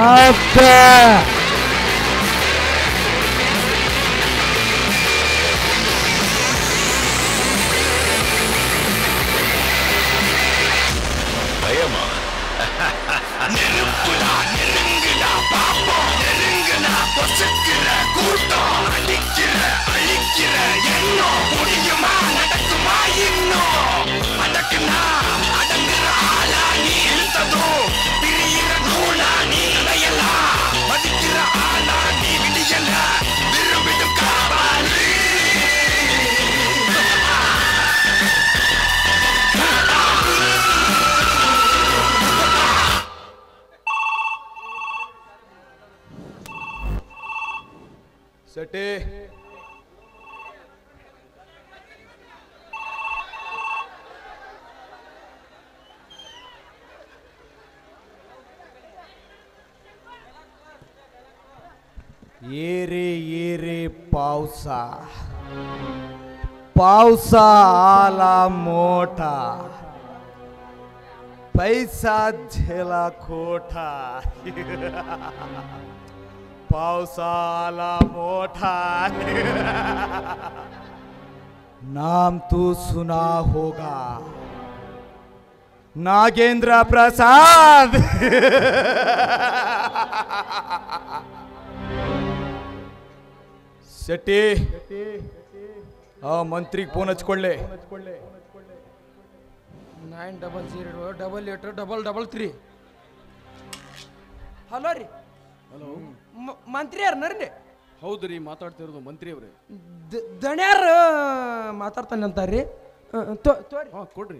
ಸಾಧ್ಯ பயமா நெருப்புடா நெருங்குடா பாப்போம் நெருங்குனா பொசுக்கிற கூட்டம் அடிக்கிற அழிக்கிற எண்ணம் முடியுமா நடக்குமா இன்னும் அடக்குனா அடங்குற ஆளா நீ இழுத்ததும் பிரியிற நூலா நீ நடையலாம் மதிக்கிற ஆளா நீ விடியல விரும்பிடும் காவாலி ಸೆಟಿ ಏರೆ ಏರೆ ಪಾವಸ पावसा आला मोठा पैसा झेला खोटा पावसा आला मोठा नाम तू सुना होगा नागेंद्र प्रसाद ಶೆಟ್ಟಿ ಆ ಮಂತ್ರಿಗೆ ಫೋನ್ ಹಚ್ಕೊಳ್ಳೆ nine double zero double eight double double three hello ರೀ ಹಲೋ ಮಂತ್ರಿ ಯಾರು ನರ್ರಿ ಹೌದು ರೀ ಮಾತಾಡ್ತಿರೋದು ಮಂತ್ರಿ ಅವರೇ ದಣ್ಯಾರ ಮಾತಾಡ್ತಾನೆ ಅಂತಾರ್ರಿ ತೋರಿ ಹಾ ಕೊಡ್ರಿ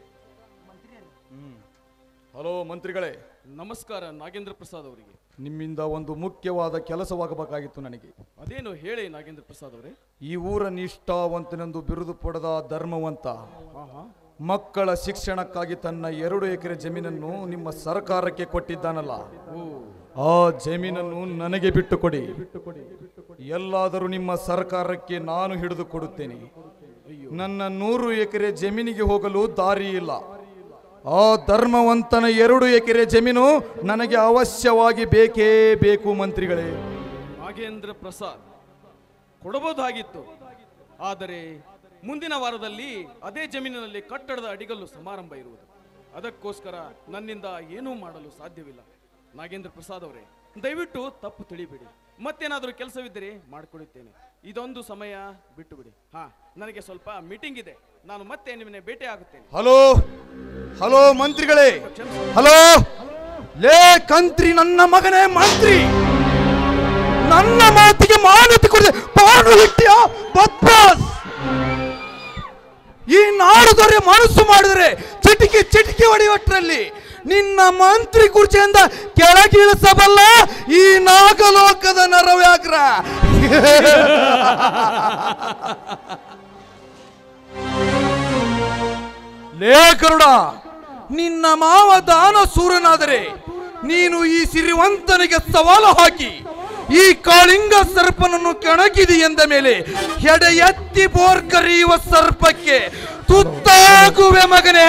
ಹಲೋ ಮಂತ್ರಿಗಳೇ ನಮಸ್ಕಾರ ನಾಗೇಂದ್ರ ಪ್ರಸಾದ್ ಅವರಿಗೆ ನಿಮ್ಮಿಂದ ಒಂದು ಮುಖ್ಯವಾದ ಕೆಲಸವಾಗಬೇಕಾಗಿತ್ತು ನನಗೆ ಅದೇನು ಹೇಳಿ ನಾಗೇಂದ್ರ ಪ್ರಸಾದ್ ಅವರೇ ಈ ಊರ ನಿಷ್ಠಾವಂತನೆಂದು ಬಿರುದು ಪಡೆದ ಧರ್ಮವಂತ ಹಾ ಹಾ ಮಕ್ಕಳ ಶಿಕ್ಷಣಕ್ಕಾಗಿ ತನ್ನ ಎರಡು ಎಕರೆ ಜಮೀನನ್ನು ನಿಮ್ಮ ಸರ್ಕಾರಕ್ಕೆ ಕೊಟ್ಟಿದ್ದಾನಲ್ಲ ಓ ಆ ಜಮೀನನ್ನು ನನಗೆ ಬಿಟ್ಟು ಕೊಡಿ ಎಲ್ಲಾದರೂ ನಿಮ್ಮ ಸರ್ಕಾರಕ್ಕೆ ನಾನು ಹಿಡಿದು ಕೊಡುತ್ತೇನೆ ನನ್ನ ನೂರು ಎಕರೆ ಜಮೀನಿಗೆ ಹೋಗಲು ದಾರಿ ಇಲ್ಲ ಆ ಧರ್ಮವಂತನ ಎರಡು ಎಕರೆ ಜಮೀನು ನನಗೆ ಅವಶ್ಯವಾಗಿ ಬೇಕೇ ಬೇಕು ಮಂತ್ರಿಗಳೇ ನಾಗೇಂದ್ರ ಪ್ರಸಾದ್ ಕೊಡಬಹುದಾಗಿತ್ತು ಆದರೆ ಮುಂದಿನ ವಾರದಲ್ಲಿ ಅದೇ ಜಮೀನಿನಲ್ಲಿ ಕಟ್ಟಡದ ಅಡಿಗಲ್ಲು ಸಮಾರಂಭ ಇರುವುದು ಅದಕ್ಕೋಸ್ಕರ ನನ್ನಿಂದ ಏನೂ ಮಾಡಲು ಸಾಧ್ಯವಿಲ್ಲ ನಾಗೇಂದ್ರ ಪ್ರಸಾದ್ ಅವರೇ ದಯವಿಟ್ಟು ತಪ್ಪು ತಿಳಿಬೇಡಿ ಮತ್ತೇನಾದರೂ ಕೆಲಸವಿದ್ದರೆ ಮಾಡಿಕೊಡುತ್ತೇನೆ ಇದೊಂದು ಸಮಯ ಬಿಟ್ಟು ಬಿಡಿ ಹಾ ನನಗೆ ಸ್ವಲ್ಪ ಮೀಟಿಂಗ್ ಇದೆ ನಾನು ಮತ್ತೆ ನಿಮ್ಮನ್ನೇ ಭೇಟಿ ಆಗುತ್ತೇನೆ ಹಲೋ ಹಲೋ ಮಂತ್ರಿಗಳೇ ಹಲೋ ಲೇ ಕಂತ್ರಿ ನನ್ನ ಮಗನೇ ಮಂತ್ರಿ ನನ್ನ ಮಾತಿಗೆ ಮಾನ್ಯತೆ ಕೊಡದೆ ಪಾಡು ಹಿಟ್ಟಿಯ ಬದ್ಮಾಸ್ ಈ ನಾಡುದೊರೆ ಮನಸ್ಸು ಮಾಡಿದರೆ ಚಿಟಿಕೆ ಚಿಟಿಕೆ ಹೊಡೆಯುವಟ್ರಲ್ಲಿ ನಿನ್ನ ಮಂತ್ರಿ ಕುರ್ಚಿಯಿಂದ ಕೆಳಗಿಳಿಸಬಲ್ಲ ಈ ನಾಗಲೋಕದ ನರವ್ಯಾಘ್ರ ಲೇ ಗರುಡ ನಿನ್ನ ಮಾವ ದಾನ ಸೂರನಾದರೆ ನೀನು ಈ ಸಿರಿವಂತನಿಗೆ ಸವಾಲು ಹಾಕಿ ಈ ಕಾಳಿಂಗ ಸರ್ಪನನ್ನು ಕೆಣಕಿದಿ ಎಂದ ಮೇಲೆ ಎಡೆ ಎತ್ತಿ ಬೋರ್ ಕರೆಯುವ ಸರ್ಪಕ್ಕೆ ತುತ್ತಾಗುವೆ ಮಗನೇ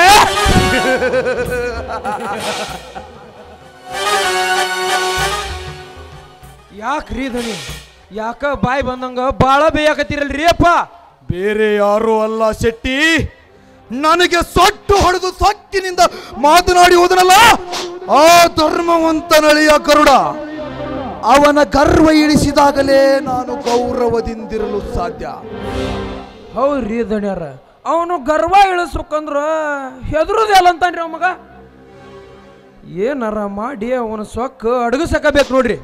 ಯಾಕ್ರಿ ಧನಿ ಯಾಕ ಬಾಯ್ ಬಂದಂಗ ಬಾಳ ಬೇಯಾಕತ್ತೀರಲ್ರಿ ಅಪ್ಪ ಬೇರೆ ಯಾರೂ ಅಲ್ಲ ಶೆಟ್ಟಿ ನನಗೆ ಸೊಟ್ಟು ಹೊಡೆದು ಸೊಕ್ಕಿನಿಂದ ಮಾತನಾಡಿ ಹೋದನಲ್ಲ ಆ ಧರ್ಮವಂತನಳಿಯ ಗರುಡ ಅವನ ಗರ್ವ ಇಳಿಸಿದಾಗಲೇ ನಾನು ಗೌರವದಿಂದಿರಲು ಸಾಧ್ಯ ಹೌದ್ರಿ ದಣ್ಯಾರ ಅವನು ಗರ್ವ ಇಳಿಸ್ಬೇಕಂದ್ರ ಹೆದರುದಿಲ್ಲ ಅಂತಾನ್ರಿ ಅವ ಮಗ ಏನಾರ ಮಾಡಿ ಅವನ ಸೊಕ್ಕ ಅಡಗಿಸಕಬೇಕು ನೋಡ್ರಿ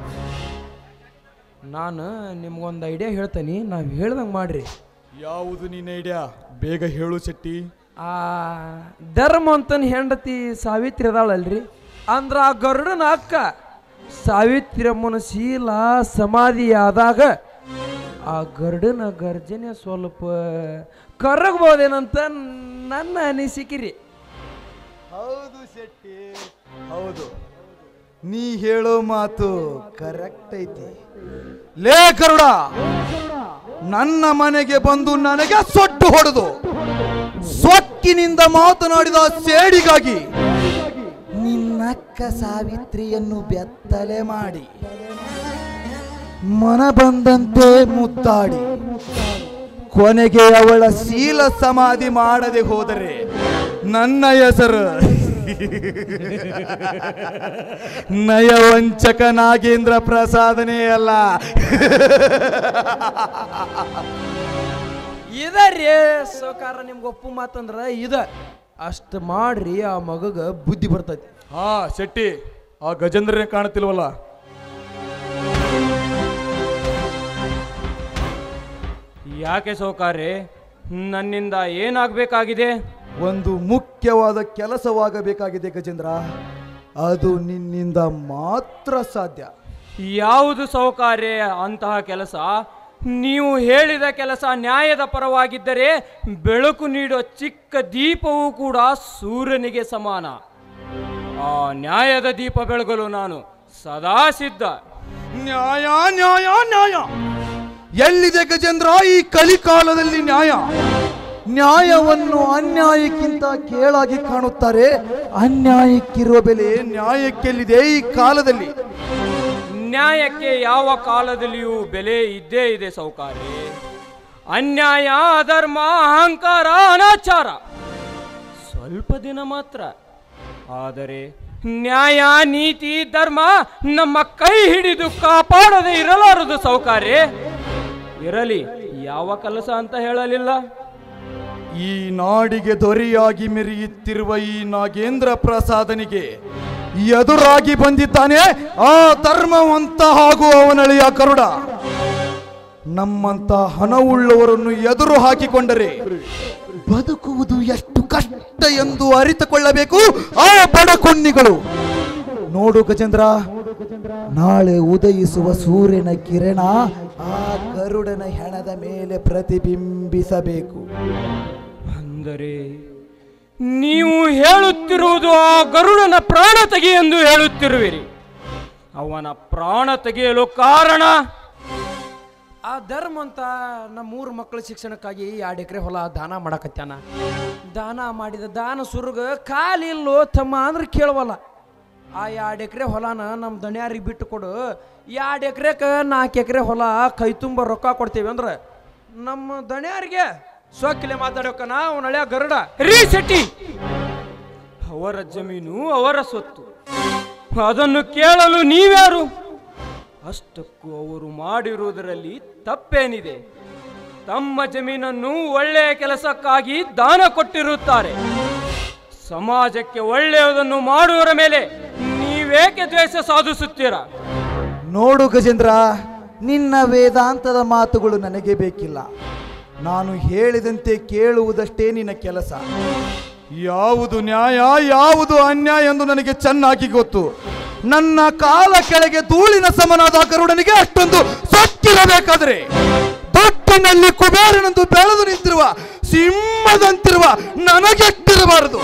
ನಾನು ನಿಮ್ಗೊಂದು ಐಡಿಯಾ ಹೇಳ್ತೇನೆ ನಾವು ಹೇಳ್ದಂಗೆ ಮಾಡ್ರಿ ಯಾವುದು ನಿನ್ನ ಐಡಿಯಾ ಬೇಗ ಹೇಳು ಶೆಟ್ಟಿ ಆ ಧರ್ಮ ಅಂತನ ಹೆಂಡತಿ ಸಾವಿತ್ರಿ ಅದಾಳಲ್ರಿ ಅಂದ್ರ ಆ ಗರುಡನ ಅಕ್ಕ ಸಾವಿತ್ರಿಯಮ್ಮನ ಶೀಲ ಸಮಾಧಿ ಆದಾಗ ಆ ಗರುಡನ ಗರ್ಜನೆ ಸ್ವಲ್ಪ ಕರಗಬಹುದೇನಂತ ನನ್ನ ಅನಿಸಿಕೆ ಹೌದು ಶೆಟ್ಟಿ ಹೌದು ನೀ ಹೇಳೋ ಮಾತು ಕರೆಕ್ಟ್ ಐತಿ ಲೇ ಗರುಡ ನನ್ನ ಮನೆಗೆ ಬಂದು ನನಗೆ ಸೊಟ್ಟು ಹೊಡೆದು ಸೊಕ್ಕಿನಿಂದ ಮಾತನಾಡಿದ ಸೇಡಿಗಾಗಿ ನಿನ್ನ ನಕ್ಕ ಸಾವಿತ್ರಿಯನ್ನು ಬೆತ್ತಲೆ ಮಾಡಿ ಮನ ಬಂದಂತೆ ಮುತ್ತಾಡಿ ಕೊನೆಗೆ ಅವಳ ಶೀಲ ಸಮಾಧಿ ಮಾಡದೆ ಹೋದರೆ ನನ್ನ ಹೆಸರು ನಯವಂಚಕ ನಾಗೇಂದ್ರ ಪ್ರಸಾದನೇ ಅಲ್ಲ ಇದ ರೀ ಸೌಕಾರ ನಿಮ್ಗೆ ಒಪ್ಪು ಮಾತಂದ್ರ ಇದ ಅಷ್ಟು ಮಾಡ್ರಿ ಆ ಮಗಗ ಬುದ್ಧಿ ಬರ್ತೈತಿ ಹಾ ಶೆಟ್ಟಿ ಆ ಗಜೇಂದ್ರನೇ ಕಾಣುತ್ತಿಲ್ವಲ್ಲ ಯಾಕೆ ಸೌಕಾರ್ರೆ ನನ್ನಿಂದ ಏನಾಗಬೇಕಾಗಿದೆ ಒಂದು ಮುಖ್ಯವಾದ ಕೆಲಸವಾಗಬೇಕಾಗಿದೆ ಗಜೇಂದ್ರ ಅದು ನಿನ್ನಿಂದ ಮಾತ್ರ ಸಾಧ್ಯ ಯಾವುದು ಸೌಕಾರ್ಯ ಅಂತಹ ಕೆಲಸ ನೀವು ಹೇಳಿದ ಕೆಲಸ ನ್ಯಾಯದ ಪರವಾಗಿದ್ದರೆ ಬೆಳಕು ನೀಡೋ ಚಿಕ್ಕ ದೀಪವೂ ಕೂಡ ಸೂರ್ಯನಿಗೆ ಸಮಾನ ಆ ನ್ಯಾಯದ ದೀಪ ಬೆಳಗಲು ನಾನು ಸದಾ ಸಿದ್ಧ ನ್ಯಾಯ ನ್ಯಾಯ ನ್ಯಾಯ ಎಲ್ಲಿದೆ ಗಜೇಂದ್ರ ಈ ಕಲಿಕಾಲದಲ್ಲಿ ನ್ಯಾಯ ನ್ಯಾಯವನ್ನು ಅನ್ಯಾಯಕ್ಕಿಂತ ಕೇಳಾಗಿ ಕಾಣುತ್ತಾರೆ ಅನ್ಯಾಯಕ್ಕಿರುವ ಬೆಲೆ ನ್ಯಾಯಕ್ಕೆಲ್ಲಿದೆ ಈ ಕಾಲದಲ್ಲಿ ನ್ಯಾಯಕ್ಕೆ ಯಾವ ಕಾಲದಲ್ಲಿಯೂ ಬೆಲೆ ಇದ್ದೇ ಇದೆ ಸೌಕಾರ್ಯ ಅನ್ಯಾಯ ಅಧರ್ಮ ಅಹಂಕಾರ ಅನಾಚಾರ ಸ್ವಲ್ಪ ದಿನ ಮಾತ್ರ ಆದರೆ ನ್ಯಾಯ ನೀತಿ ಧರ್ಮ ನಮ್ಮ ಕೈ ಹಿಡಿದು ಕಾಪಾಡದೆ ಇರಲಾರದು ಸೌಕಾರ್ಯ ಇರಲಿ ಯಾವ ಕೆಲಸ ಅಂತ ಹೇಳಲಿಲ್ಲ ಈ ನಾಡಿಗೆ ದೊರೆಯಾಗಿ ಮೆರೆಯುತ್ತಿರುವ ಈ ನಾಗೇಂದ್ರ ಪ್ರಸಾದನಿಗೆ ಎದುರಾಗಿ ಬಂದಿದ್ದಾನೆ ಆ ಧರ್ಮವಂತ ಹಾಗೂ ಅವನಳಿಯ ಕರುಡ ನಮ್ಮಂತ ಹಣವುಳ್ಳವರನ್ನು ಎದುರು ಹಾಕಿಕೊಂಡರೆ ಬದುಕುವುದು ಎಷ್ಟು ಕಷ್ಟ ಎಂದು ಅರಿತುಕೊಳ್ಳಬೇಕು ಆ ಬಡಕೊನ್ನಿಗಳು ನೋಡು ಗಜೇಂದ್ರ ನಾಳೆ ಉದಯಿಸುವ ಸೂರ್ಯನ ಕಿರಣ ಆ ಗರುಡನ ಹೆಣದ ಮೇಲೆ ಪ್ರತಿಬಿಂಬಿಸಬೇಕು ಅಂದರೆ ನೀವು ಹೇಳುತ್ತಿರುವುದು ಆ ಗರುಡನ ಪ್ರಾಣ ತೆಗೆ ಎಂದು ಹೇಳುತ್ತಿರುವಿರಿ ಅವನ ಪ್ರಾಣ ತೆಗೆಯಲು ಕಾರಣ ಆ ಧರ್ಮ ಅಂತ ನಮ್ಮ ಮೂರು ಮಕ್ಕಳ ಶಿಕ್ಷಣಕ್ಕಾಗಿ ಎರಡು ಎಕರೆ ಹೊಲ ದಾನ ಮಾಡಕತ್ಯಾನ ದಾನ ಮಾಡಿದ ದಾನ ಸುರ್ಗ ಕಾಲಿಲ್ಲೋ ತಮ್ಮ ಅಂದ್ರೆ ಕೇಳವಲ್ಲ ಆ ಎರಡು ಎಕರೆ ಹೊಲನ ನಮ್ಮ ದಣ್ಯಾರಿಗೆ ಬಿಟ್ಟು ಕೊಡು ಎರಡು ಎಕರೆಗೆ ನಾಲ್ಕು ಎಕರೆ ಹೊಲ ಕೈ ತುಂಬ ರೊಕ್ಕ ಕೊಡ್ತೀವಿ ಅಂದ್ರೆ ನಮ್ಮ ದಣ್ಯಾರಿಗೆ ಸೊಕ್ಕಿಲೆ ಮಾತಾಡೋಕನ ಅವನ ಹಳೆಯ ಗರುಡ ರೀ ಶೆಟ್ಟಿ ಅವರ ಜಮೀನು ಅವರ ಸ್ವತ್ತು ಅದನ್ನು ಕೇಳಲು ನೀವ್ಯಾರು ಅಷ್ಟಕ್ಕೂ ಅವರು ಮಾಡಿರುವುದರಲ್ಲಿ ತಪ್ಪೇನಿದೆ ತಮ್ಮ ಜಮೀನನ್ನು ಒಳ್ಳೆಯ ಕೆಲಸಕ್ಕಾಗಿ ದಾನ ಕೊಟ್ಟಿರುತ್ತಾರೆ ಸಮಾಜಕ್ಕೆ ಒಳ್ಳೆಯದನ್ನು ಮಾಡುವವರ ಮೇಲೆ ನೀವೇಕೆ ದ್ವೇಷ ಸಾಧಿಸುತ್ತೀರಾ ನೋಡು ಗಜೇಂದ್ರ ನಿನ್ನ ವೇದಾಂತದ ಮಾತುಗಳು ನನಗೆ ಬೇಕಿಲ್ಲ ನಾನು ಹೇಳಿದಂತೆ ಕೇಳುವುದಷ್ಟೇ ನಿನ್ನ ಕೆಲಸ ಯಾವುದು ನ್ಯಾಯ ಯಾವುದು ಅನ್ಯಾಯ ಎಂದು ನನಗೆ ಚೆನ್ನಾಗಿ ಗೊತ್ತು ನನ್ನ ಕಾಲ ಕೆಳಗೆ ಧೂಳಿನ ಸಮನಾದ ಗರುಡನಿಗೆ ಅಷ್ಟೊಂದು ಸೊಕ್ಕಿರಬೇಕಾದ್ರೆ ದೊಡ್ಡಿನಲ್ಲಿ ಕುಬೇರನೆಂದು ಬೆಳೆದು ನಿಂತಿರುವ ಸಿಂಹದಂತಿರುವ ನನಗೆಟ್ಟಿರಬಾರದು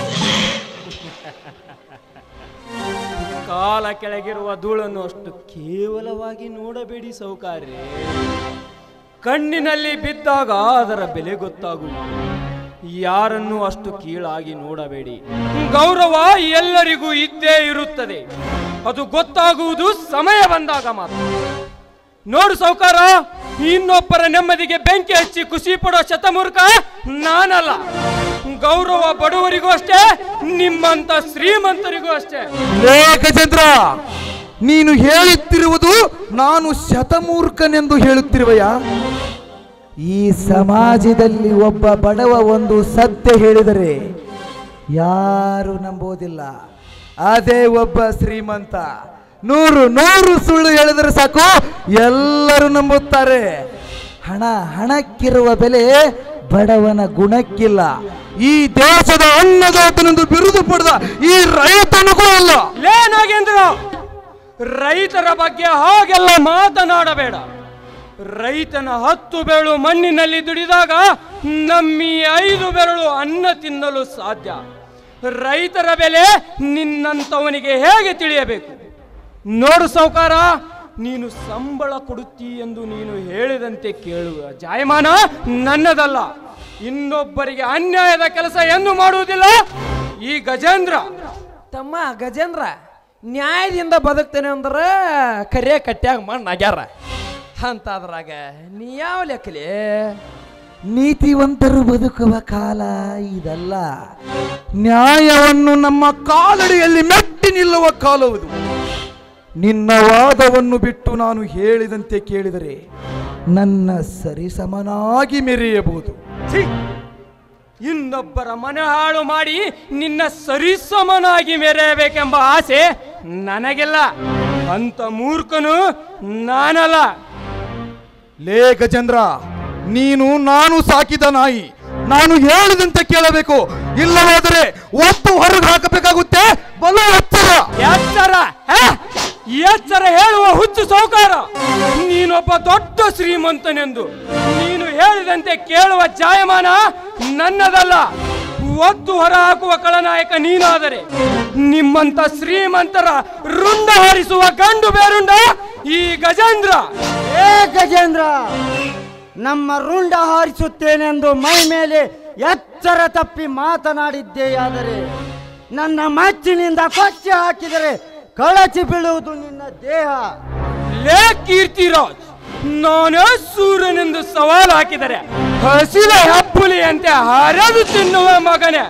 ಕಾಲ ಕೆಳಗಿರುವ ಧೂಳನ್ನು ಅಷ್ಟು ಕೇವಲವಾಗಿ ನೋಡಬೇಡಿ ಸೌಕಾರ್ಯ ಕಣ್ಣಿನಲ್ಲಿ ಬಿದ್ದಾಗ ಅದರ ಬೆಲೆ ಗೊತ್ತಾಗುವುದು ಯಾರನ್ನು ಅಷ್ಟು ಕೀಳಾಗಿ ನೋಡಬೇಡಿ ಗೌರವ ಎಲ್ಲರಿಗೂ ಇದ್ದೇ ಇರುತ್ತದೆ ಅದು ಗೊತ್ತಾಗುವುದು ಸಮಯ ಬಂದಾಗ ಮಾತ್ರ ನೋಡು ಸೌಕಾರ ಇನ್ನೊಬ್ಬರ ನೆಮ್ಮದಿಗೆ ಬೆಂಕಿ ಹಚ್ಚಿ ಖುಷಿ ಪಡೋ ಶತಮೂರ್ಖ ನಾನಲ್ಲ ಗೌರವ ಬಡವರಿಗೂ ಅಷ್ಟೇ ನಿಮ್ಮಂತ ಶ್ರೀಮಂತರಿಗೂ ಅಷ್ಟೇ ಲೇ ಗಜೇಂದ್ರ ನೀನು ಹೇಳುತ್ತಿರುವುದು ನಾನು ಶತಮೂರ್ಖನೆಂದು ಹೇಳುತ್ತಿರುವೆಯ ಈ ಸಮಾಜದಲ್ಲಿ ಒಬ್ಬ ಬಡವ ಒಂದು ಸತ್ಯ ಹೇಳಿದರೆ ಯಾರು ನಂಬೋದಿಲ್ಲ ಅದೇ ಒಬ್ಬ ಶ್ರೀಮಂತ ನೂರು ನೂರು ಸುಳ್ಳು ಹೇಳಿದರೆ ಸಾಕು ಎಲ್ಲರೂ ನಂಬುತ್ತಾರೆ ಹಣ ಹಣಕ್ಕಿರುವ ಬೆಲೆ ಬಡವನ ಗುಣಕ್ಕಿಲ್ಲ ಈ ದೇಶದ ಅನ್ನದಾತನೆಂದು ಬಿರುದು ಪಡೆದ ಈ ರೈತನಿಗೂ ಅಲ್ಲ ಲೇ ನಾಗೇಂದ್ರ ರೈತರ ಬಗ್ಗೆ ಹಾಗೆಲ್ಲ ಮಾತನಾಡಬೇಡ ರೈತನ ಹತ್ತು ಬೆರಳು ಮಣ್ಣಿನಲ್ಲಿ ದುಡಿದಾಗ ನಮ್ಮಿ ಐದು ಬೆರಳು ಅನ್ನ ತಿನ್ನಲು ಸಾಧ್ಯ ರೈತರ ಬೆಲೆ ನಿನ್ನಂತವನಿಗೆ ಹೇಗೆ ತಿಳಿಯಬೇಕು ನೋಡು ಸೌಕಾರ ನೀನು ಸಂಬಳ ಕೊಡುತ್ತಿ ಎಂದು ನೀನು ಹೇಳಿದಂತೆ ಕೇಳುವ ಜಾಯಮಾನ ನನ್ನದಲ್ಲ ಇನ್ನೊಬ್ಬರಿಗೆ ಅನ್ಯಾಯದ ಕೆಲಸ ಎಂದು ಮಾಡುವುದಿಲ್ಲ ಈ ಗಜೇಂದ್ರ ತಮ್ಮ ಗಜೇಂದ್ರ ನ್ಯಾಯದಿಂದ ಬದುಕ್ತೇನೆ ಅಂದ್ರೆ ಕರಿಯ ಕಟ್ಟ್ಯಾಗ ಮಣ್ಣು ಆಗ್ಯಾರ ಅಂತಾದ್ರಾಗ ನೀ ಯಾವ ಲೆಕ್ಕಲಿ ನೀತಿವಂತರು ಬದುಕುವ ಕಾಲ ಇದಲ್ಲ ನ್ಯಾಯವನ್ನು ನಮ್ಮ ಕಾಲಡಿಯಲ್ಲಿ ಮೆಟ್ಟಿ ನಿಲ್ಲುವ ಕಾಲವುದು ನಿನ್ನ ವಾದವನ್ನು ಬಿಟ್ಟು ನಾನು ಹೇಳಿದಂತೆ ಕೇಳಿದರೆ ನನ್ನ ಸರಿಸಮನಾಗಿ ಮೆರೆಯಬಹುದು ಛೀ! ಇನ್ನೊಬ್ಬರ ಮನೆ ಹಾಳು ಮಾಡಿ ನಿನ್ನ ಸರಿಸಮನಾಗಿ ಮೆರೆಯಬೇಕೆಂಬ ಆಸೆ ನನಗಿಲ್ಲ ಅಂತ ಮೂರ್ಖನು ನಾನಲ್ಲ ಲೇ ಗಜೇಂದ್ರ ನೀನು ನಾನು ಸಾಕಿದ ನಾಯಿ ನಾನು ಹೇಳಿದಂತೆ ಕೇಳಬೇಕು ಇಲ್ಲವಾದರೆ ಒತ್ತು ಹೊರಗೆ ಹಾಕಬೇಕಾಗುತ್ತೆ ಬಲು ಎತ್ತರ ಎಚ್ಚರ ಹೇ? ಎಚ್ಚರ ಹೇಳುವ ಹುಚ್ಚು ಸೌಕಾರ ನೀನೊಬ್ಬ ದೊಡ್ಡ ಶ್ರೀಮಂತನೆಂದು ನೀನು ಹೇಳಿದಂತೆ ಕೇಳುವ ಜಾಯಮಾನ ನನ್ನದಲ್ಲ ಒತ್ತು ಹೊರ ಹಾಕುವ ಕಳನಾಯಕ ನೀನಾದರೆ ನಿಮ್ಮಂತ ಶ್ರೀಮಂತರ ರುಂಡ ಹಾರಿಸುವ ಗಂಡು ಬೇರುಂಡ ಈ ಗಜೇಂದ್ರ ಏ ಗಜೇಂದ್ರ ನಮ್ಮ ರುಂಡ ಹಾರಿಸುತ್ತೇನೆಂದು ಮೈ ಮೇಲೆ ಎಚ್ಚರ ತಪ್ಪಿ ಮಾತನಾಡಿದ್ದೆಯಾದರೆ ನನ್ನ ಮಚ್ಚಿನಿಂದ ಕೊಚ್ಚಿ ಹಾಕಿದರೆ ಕಳಚಿ ಬೀಳುವುದು ನಿನ್ನ ದೇಹ ಲೇ ಕೀರ್ತಿರಾಜ್ ನಾನೇ ಸೂರ್ಯನೆಂದು ಸವಾಲು ಹಾಕಿದರೆ ಹಸಿದ ಹೆಪ್ಪುಲಿಯಂತೆ ಹರಿದು ತಿನ್ನುವ ಮಗನೇ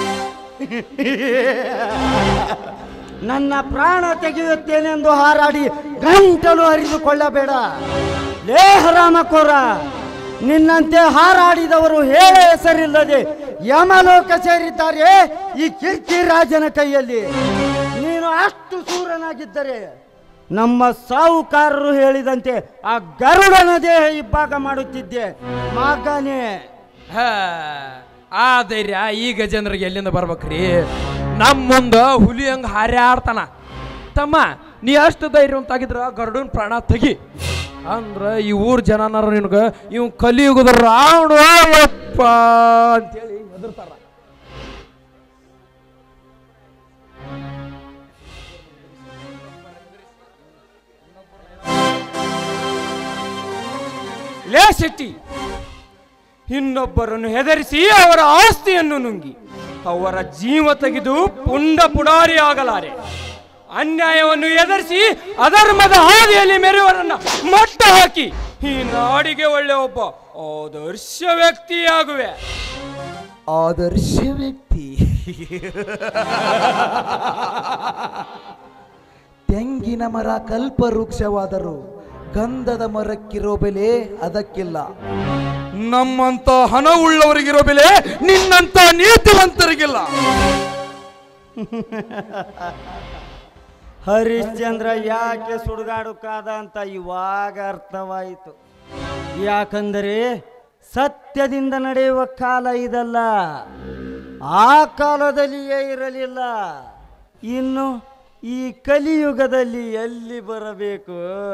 ನನ್ನ ಪ್ರಾಣ ತೆಗೆಯುತ್ತೇನೆಂದು ಹಾರಾಡಿ ಗಂಟಲು ಹರಿದುಕೊಳ್ಳಬೇಡ ಲೇ ಹರಾಮಕೋರ ನಿನ್ನಂತೆ ಹಾರಾಡಿದವರು ಹೇಳ ಹೆಸರಿಲ್ಲದೆ ಯಮಲೋಕ ಸೇರಿದ್ದಾರೆ ಈ ಕೀರ್ತಿರಾಜನ ಕೈಯಲ್ಲಿ ನೀನು ಅಷ್ಟು ಸೂರನಾಗಿದ್ದರೆ ನಮ್ಮ ಸಾಹುಕಾರರು ಹೇಳಿದಂತೆ ಆ ಗರುಡನ ದೇಹ ಇಬ್ಬಾಗ ಮಾಡುತ್ತಿದ್ದೆ ಮಗನೇ ಹಾ, ಆ ಧೈರ್ಯ ಈ ಗಜೇಂದ್ರಿಗೆ ಎಲ್ಲಿಂದ ಬರ್ಬೇಕ್ರಿ ನಮ್ಮ ಮುಂದ ಹುಲಿ ಹಂಗ ಹಾರ್ಯಾಡ್ತಾನ ತಮ್ಮ ನೀ ಅಷ್ಟು ಧೈರ್ಯ ಅಂತಾಗಿದ್ರ ಗರುಡನ್ ಪ್ರಾಣ ತೆಗಿ ಅಂದ್ರ ಈ ಊರ್ ಜನನಾರ ನಿನಗ ಇವ್ ಕಲಿಯುಗದ ರಾವಣ ಯಪ್ಪ ಅಂತೇಳಿ ಹೆದರ್ತಾರ ಲೇ ಶೆಟ್ಟಿ ಇನ್ನೊಬ್ಬರನ್ನು ಹೆದರಿಸಿ ಅವರ ಆಸ್ತಿಯನ್ನು ನುಂಗಿ ಅವರ ಜೀವ ತೆಗೆದು ಪುಂಡ ಪುಡಾರಿ ಆಗಲಾರೆ ಅನ್ಯಾಯವನ್ನು ಎದುರಿಸಿ ಅಧರ್ಮದ ಹಾದಿಯಲ್ಲಿ ಮೆರೆಯವರನ್ನ ಮಟ್ಟ ಹಾಕಿ ಈ ನಾಡಿಗೆ ಒಳ್ಳೆ ಒಬ್ಬ ಆದರ್ಶ ವ್ಯಕ್ತಿಯಾಗುವೆ ಆದರ್ಶ ವ್ಯಕ್ತಿ ತೆಂಗಿನ ಮರ ಕಲ್ಪವೃಕ್ಷವಾದರೂ ಗಂಧದ ಮರಕ್ಕಿರೋ ಬೆಲೆ ಅದಕ್ಕಿಲ್ಲ ನಮ್ಮಂತ ಹಣವುಳ್ಳವರಿಗಿರೋ ಬೆಲೆ ನಿನ್ನಂತ ನೀತಿವಂತರಿಗಿಲ್ಲ ಹರಿಶ್ಚಂದ್ರ ಯಾಕೆ ಸುಡುಗಾಡುಕಾದ ಅಂತ ಇವಾಗ ಅರ್ಥವಾಯಿತು ಯಾಕಂದರೆ ಸತ್ಯದಿಂದ ನಡೆಯುವ ಕಾಲ ಇದಲ್ಲ ಆ ಕಾಲದಲ್ಲಿಯೇ ಇರಲಿಲ್ಲ ಇನ್ನು ಈ ಕಲಿಯುಗದಲ್ಲಿ ಎಲ್ಲಿ ಬರಬೇಕು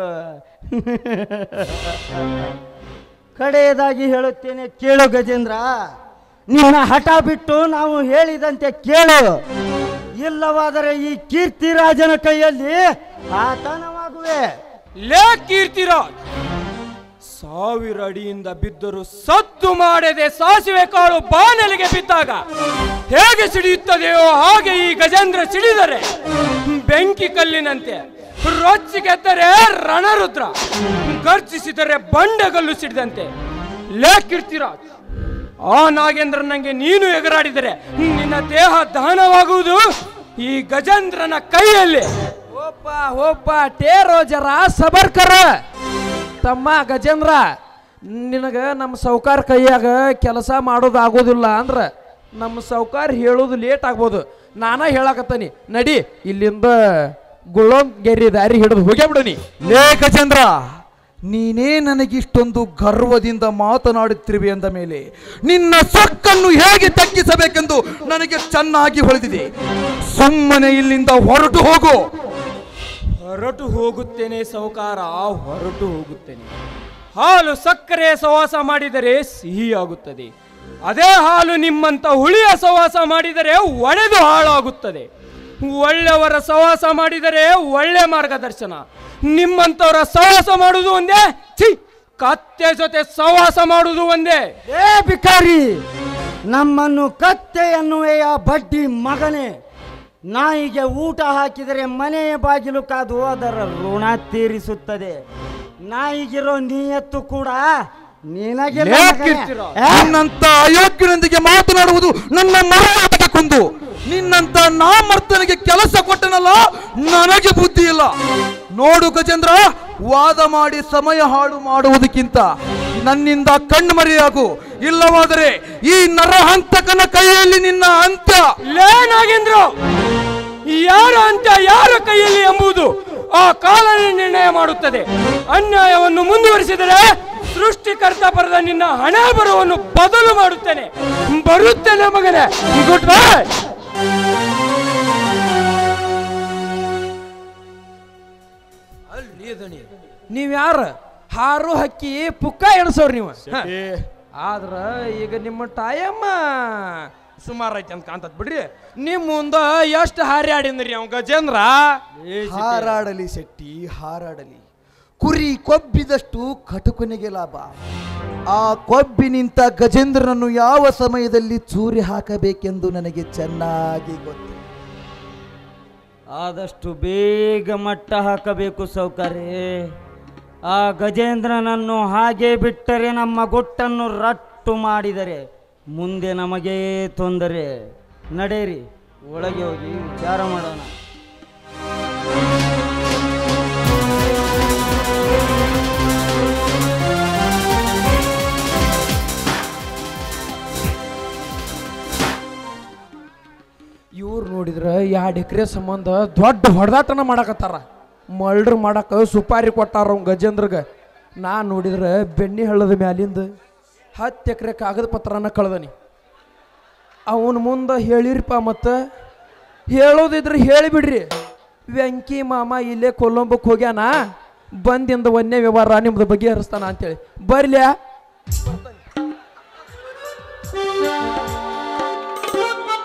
ಕಡೆಯದಾಗಿ ಹೇಳುತ್ತೇನೆ ಕೇಳು ಗಜೇಂದ್ರ ನಿನ್ನ ಹಠ ಬಿಟ್ಟು ನಾವು ಹೇಳಿದಂತೆ ಕೇಳು ಇಲ್ಲವಾದರೆ ಈ ಕೀರ್ತಿರಾಜನ ಕೈಯಲ್ಲಿ ಆತನವಾಗುವೆ ಲೇ ಕೀರ್ತಿರಾಜ್ ಸಾವಿರ ಅಡಿಯಿಂದ ಬಿದ್ದರೂ ಸದ್ದು ಮಾಡದೆ ಸಾಸಿವೆ ಕಾಳು ಬಾನಲಿಗೆ ಬಿದ್ದಾಗ ಹೇಗೆ ಸಿಡಿಯುತ್ತದೆಯೋ ಹಾಗೆ ಈ ಗಜೇಂದ್ರ ಸಿಡಿದರೆ ಬೆಂಕಿ ಕಲ್ಲಿನಂತೆ ರೊಚ್ಚಿಗೆದ್ದರೆ ರಣರುದ್ರ ಗರ್ಜಿಸಿದರೆ ಬಂಡೆಗಲ್ಲು ಸಿಡಿದಂತೆ ಲೇ ಕೀರ್ತಿರಾಜ್ ಆ ನಾಗೇಂದ್ರ ನಂಗೆ ನೀನು ಎಗರಾಡಿದರೆ ನಿನ್ನ ದೇಹ ದಹನವಾಗುವುದು ಈ ಗಜೇಂದ್ರನ ಕೈಯಲ್ಲಿ ಹೋಪ ಹೋಪ ಟೇ ರೋಜರ ಸಬರ್ಕರ ತಮ್ಮ ಗಜೇಂದ್ರ ನಿನಗ ನಮ್ಮ ಸೌಕಾರ ಕೈಯಾಗ ಕೆಲಸ ಮಾಡೋದು ಆಗೋದಿಲ್ಲ ಅಂದ್ರ ನಮ್ಮ ಸೌಕಾರ ಹೇಳೋದು ಲೇಟ್ ಆಗ್ಬೋದು ನಾನ ಹೇಳಕತ್ತೀನಿ ನಡಿ ಇಲ್ಲಿಂದ ಗುಳ್ಳೊಂದ್ ಗೆರಿ ದಾರಿ ಹಿಡಿದು ಹೋಗೇ ಬಿಡು ನೀ ಲೇ ಗಜೇಂದ್ರ ನೀನೇ ನನಗಿಷ್ಟೊಂದು ಗರ್ವದಿಂದ ಮಾತನಾಡುತ್ತಿರುವೆ ಅಂದ ಮೇಲೆ ನಿನ್ನ ಸೊಕ್ಕನ್ನು ಹೇಗೆ ತಗ್ಗಿಸಬೇಕೆಂದು ನನಗೆ ಚೆನ್ನಾಗಿ ಹೊಳೆದಿದೆ ಸುಮ್ಮನೆ ಇಲ್ಲಿಂದ ಹೊರಟು ಹೋಗು ಹೊರಟು ಹೋಗುತ್ತೇನೆ ಸೌಕಾರ ಹೊರಟು ಹೋಗುತ್ತೇನೆ ಹಾಲು ಸಕ್ಕರೆ ಸವಾಸ ಮಾಡಿದರೆ ಸಿಹಿಯಾಗುತ್ತದೆ ಅದೇ ಹಾಲು ನಿಮ್ಮಂತ ಹುಳಿಯ ಸವಾಸ ಮಾಡಿದರೆ ಒಡೆದು ಹಾಳಾಗುತ್ತದೆ ಒಳ್ಳೆಯವರ ಸವಾಸ ಮಾಡಿದರೆ ಒಳ್ಳೆ ಮಾರ್ಗದರ್ಶನ ನಿಮ್ಮಂತವರ ಸವಾಸ ಮಾಡುವುದು ಒಂದೇ ಛೀ ಕತ್ತೆ ಜೊತೆ ಸವಾಸ ಮಾಡುವುದು ಒಂದೇ ಏ ಬಿಕಾರಿ ನಮ್ಮನ್ನು ಕತ್ತೆ ಎನ್ನುವೆಯ ಬಡ್ಡಿ ಮಗನೇ ನಾಯಿಗೆ ಊಟ ಹಾಕಿದರೆ ಮನೆಯ ಬಾಗಿಲು ಕಾದು ಅದರ ಋಣ ತೀರಿಸುತ್ತದೆ ನಾಯಿಗಿರೋ ನೀಯತ್ತು ಕೂಡ ನಿನಗೆ ನಿನ್ನಂತ ಅಯೋಗ್ಯನೊಂದಿಗೆ ಮಾತನಾಡುವುದು ನನ್ನ ಮರಣಕ್ಕೆ ಕೊಂದು ನಿನ್ನಂತ ನಾಮರ್ತನಿಗೆ ಕೆಲಸ ಕೊಟ್ಟನಲ್ಲ ನನಗೆ ಬುದ್ಧಿ ಇಲ್ಲ ನೋಡು ಗಜೇಂದ್ರ ವಾದ ಮಾಡಿ ಸಮಯ ಹಾಳು ಮಾಡುವುದಕ್ಕಿಂತ ನನ್ನಿಂದ ಕಣ್ಣು ಮರೆಯಾಗು ಇಲ್ಲವಾದರೆ ಈ ನರಹಂತಕನ ಕೈಯಲ್ಲಿ ನಿನ್ನ ಅಂತ್ಯ ಲೇ ನಾಗೇಂದ್ರ ಯಾರ ಅಂತ ಯಾರ ಕೈಯಲ್ಲಿ ಎಂಬುದು ಆ ಕಾಲನೇ ನಿರ್ಣಯ ಮಾಡುತ್ತದೆ ಅನ್ಯಾಯವನ್ನು ಮುಂದುವರಿಸಿದರೆ ಸೃಷ್ಟಿಕರ್ತ ಪರದ ನಿನ್ನ ಹಣ ಬರವನ್ನು ಬದಲು ಮಾಡುತ್ತೇನೆ ಬರುತ್ತೇನೆ ಮಗನೇ ಗುಡ್ ಬೈ ಅಲ್ರಿ ದಣಿ ನೀವ್ ಯಾರ ಹಾರು ಹಕ್ಕಿ ಪುಕ್ಕ ಎಣಸೋರ್ ನೀವು ಆದ್ರ ಈಗ ನಿಮ್ಮ ಟೈಮ್ ಸುಮಾರು ಐತಿ ಅಂತ ಕಾಂತತ್ ಬಿಡ್ರಿ ನಿಮ್ ಮುಂದ ಎಷ್ಟು ಹಾರ್ಯಾಡಿನ್ರಿ ಅವ್ ಗಜೇಂದ್ರ ಹಾರಾಡಲಿ ಶೆಟ್ಟಿ ಹಾರಾಡಲಿ ಕುರಿ ಕೊಬ್ಬಿದಷ್ಟು ಕಟುಕನಿಗೆ ಲಾಭ ಆ ಕೊಬ್ಬಿನಿಂತ ಗಜೇಂದ್ರನನ್ನು ಯಾವ ಸಮಯದಲ್ಲಿ ಚೂರಿ ಹಾಕಬೇಕೆಂದು ನನಗೆ ಚೆನ್ನಾಗಿ ಗೊತ್ತು ಆದಷ್ಟು ಬೇಗ ಮಟ್ಟ ಹಾಕಬೇಕು ಸೌಕರ್ಯ ಆ ಗಜೇಂದ್ರನನ್ನು ಹಾಗೆ ಬಿಟ್ಟರೆ ನಮ್ಮ ಗುಟ್ಟನ್ನು ರಟ್ಟು ಮಾಡಿದರೆ ಮುಂದೆ ನಮಗೇ ತೊಂದರೆ ನಡೆಯಿರಿ ಒಳಗೆ ಹೋಗಿ ವಿಚಾರ ಮಾಡೋಣ ಇವ್ರು ನೋಡಿದ್ರ ಎರಡು ಎಕರೆ ಸಂಬಂಧ ದೊಡ್ಡ ಹೊಡೆದಾಟನ ಮಾಡಕತ್ತಾರ ಮಲ್ಡ್ರ್ ಮಾಡಕ ಸುಪಾರಿ ಕೊಟ್ಟಾರ ಅವ್ನ ಗಜೇಂದ್ರಗ ನಾ ನೋಡಿದ್ರ ಬೆಣ್ಣೆ ಹಳ್ಳದ ಮ್ಯಾಲಿಂದ ಹತ್ತು ಎಕರೆ ಕಾಗದ ಪತ್ರನ ಕಳ್ದನಿ ಅವನ ಮುಂದೆ ಹೇಳಿರಿಪ್ಪ ಮತ್ತು ಹೇಳೋದಿದ್ರೆ ಹೇಳಿಬಿಡ್ರಿ ವೆಂಕಿ ಮಾಮ ಇಲ್ಲೇ ಕೊಲ್ಲಂಬಕ್ಕೆ ಹೋಗ್ಯಾನ ಬಂದಿಂದ ಒಂದೇ ವ್ಯವಹಾರ ನಿಮ್ದು ಬಗೆಹರಿಸ್ತಾನ ಅಂತೇಳಿ ಬರ್ಲ್ಯಾ